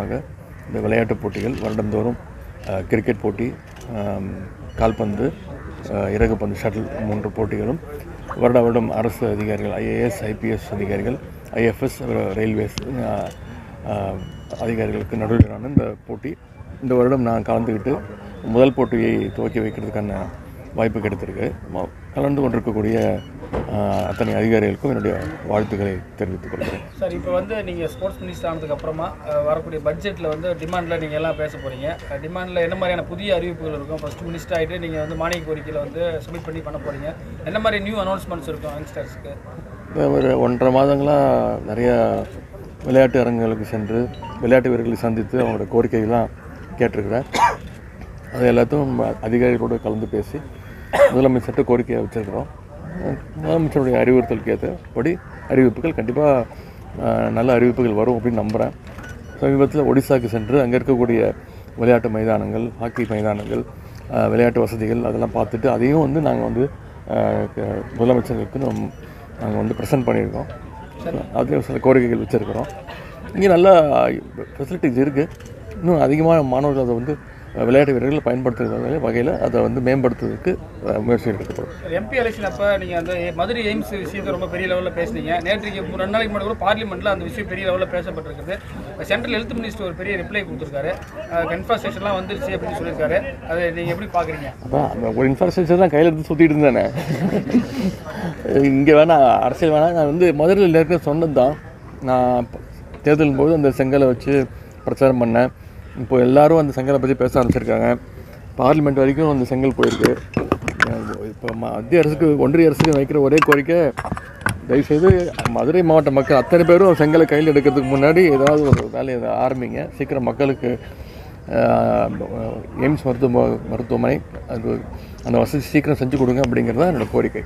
இந்த விளையாட்டுப் போட்டிகள் வருடந்தோறும் அஹ், கிரிக்கெட் போட்டி ஆம், கால்பந்து அஹ், இறகுப்பந்து ஷட்டில் மூன்று போட்டிகளும் வருட வருடம் அரசு அதிகாரிகள் ஐஏஎஸ் ஐபிஎஸ் அதிகாரிகள் ஐஎஃப்எஸ் ரயில்வேஸ் அஹ், அஹ், அதிகாரிகளுக்கு நடுவிலான இந்த போட்டி இந்த வருடம் நான் கலந்துக்கிட்டு முதல் போட்டியை துவக்கி வைக்கிறதுக்கான வாய்ப்பு கிடைத்திருக்கு ம- கலந்து கொண்டிருக்கக்கூடிய அஹ், அத்தனை அதிகாரிகளுக்கும் என்னுடைய வாழ்த்துக்களை தெரிவித்துக் கொள்கிறேன் சார் இப்போ வந்து நீங்கள் ஸ்போர்ட்ஸ் மினிஸ்டர் ஆனதுக்கு அப்புறமா அஹ், வரக்கூடிய பட்ஜெட்டில் வந்து டிமாண்டில் நீங்கள் எல்லாம் பேச போகிறீங்க டிமாண்டில் என்ன மாதிரியான புதிய அறிவிப்புகள் இருக்கும் ஃபர்ஸ்ட் மினிஸ்டர் ஆகிட்டு நீங்கள் வந்து மானிய கோரிக்கையில் வந்து சப்மிட் பண்ணி பண்ண போகிறீங்க என்ன மாதிரி நியூ அனௌன்ஸ்மெண்ட்ஸ் இருக்கும் யங்ஸ்டர்ஸ்க்கு இப்போ ஒரு ஒன்றரை மாதங்களாக நிறைய விளையாட்டு அரங்குகளுக்கு சென்று விளையாட்டு வீரர்களை சந்தித்து அவங்களோட கோரிக்கைகள்லாம் கேட்டிருக்கிறேன் அது எல்லாத்தையும் அதிகாரிகளோடு கலந்து பேசி முதலமைச்சர்கிட்ட கோரிக்கையை வச்சுருக்கிறோம் முதலமைச்சருடைய அறிவுறுத்தலுக்கு ஏற்றபடி அறிவிப்புகள் கண்டிப்பாக நல்ல அறிவிப்புகள் வரும் அப்படின்னு நம்புகிறேன் சமீபத்தில் ஒடிசாக்கு சென்று அங்கே இருக்கக்கூடிய விளையாட்டு மைதானங்கள் ஹாக்கி மைதானங்கள் அஹ், விளையாட்டு வசதிகள் அதெல்லாம் பார்த்துட்டு அதையும் வந்து நாங்கள் வந்து அஹ், க- முதலமைச்சருக்கு நம் நாங்கள் வந்து ப்ரெசென்ட் பண்ணியிருக்கோம் அதுலேயும் சில கோரிக்கைகள் வச்சுருக்கிறோம் இங்கே நல்ல ஃபெசிலிட்டிஸ் இருக்குது இன்னும் அதிகமான மாணவர்கள் அதை வந்து அஹ், விளையாட்டு வீரர்கள் பயன்படுத்துகிற வகையில் அதை வந்து மேம்படுத்துவதற்கு அஹ், முயற்சி எடுக்கப்படும் எம்பி எலெக்ஷன் அப்போ நீங்கள் அந்த மதுரை எய்ம்ஸ் விஷயத்தை ரொம்ப பெரிய லெவலில் பேசுனீங்க நேற்றுக்கு இப்போ ரெண்டு நாளைக்கு முன்னாடி கூட பார்லிமெண்ட்டில் அந்த விஷயம் பெரிய லெவலில் பேசப்பட்டிருக்குது சென்ட்ரல் ஹெல்த் மினிஸ்டர் ஒரு பெரிய ரிப்ளை கொடுத்துருக்காரு இன்ஃப்ராஸ்ட்ரக்சர்லாம் வந்துருச்சு அப்படின்னு சொல்லியிருக்காரு அதை நீங்கள் எப்படி பார்க்குறீங்க அதான் அந்த ஒரு இன்ஃப்ராஸ்ட்ரக்சர் தான் கையில் எடுத்து சுற்றிட்டு இருந்தேனே இங்கே வேணா அரசியல் வேணா நான் வந்து மதுரையில் ஏற்கனவே சொன்னது தான் நான் ப- தேர்தலின் போது அந்த செங்கலை வச்சு பிரச்சாரம் பண்ணேன் இப்போ எல்லாரும் அந்த செங்கலை பற்றி பேச ஆரம்பிச்சிருக்காங்க பார்லிமெண்ட் வரைக்கும் அந்த செங்கல் போயிருக்கு இப்போ மத்திய அரசுக்கு ஒன்றிய அரசுக்கு வைக்கிற ஒரே கோரிக்கை தயவுசெய்து மதுரை மாவட்ட மக்கள் அத்தனை பேரும் செங்கலை கையில் எடுக்கிறதுக்கு முன்னாடி ஏதாவது ஒரு வேலையை ஆரம்பிங்க சீக்கிரம் மக்களுக்கு ஆஹ், எய்ம்ஸ் மருத்துவ மருத்துவமனை அது அந்த வசதி சீக்கிரம் செஞ்சு கொடுங்க அப்படிங்கிறது தான் என்னோட கோரிக்கை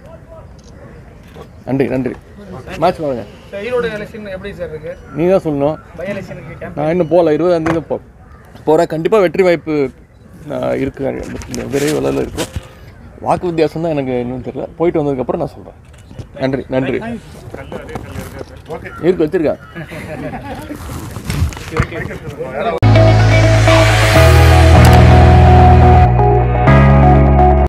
நன்றி நன்றி மேட்ச் பாருங்க சார் ஈரோடு எலெக்ஷன் எப்படி சார் இருக்கு நீ தான் சொல்லணும் பை எலெக்ஷனுக்கு கேம்ப் நான் இன்னும் போகல இருபதாம் தேதி போ போகிறேன் கண்டிப்பாக வெற்றி வாய்ப்பு ஆஹ், இருக்கு விரைவில் இருக்கும் வாக்கு வித்தியாசம் தான் எனக்கு இன்னும் தெரியல போயிட்டு வந்ததுக்கப்புறம் நான் சொல்கிறேன் நன்றி நன்றி இருக்கு வச்சிருக்கேன்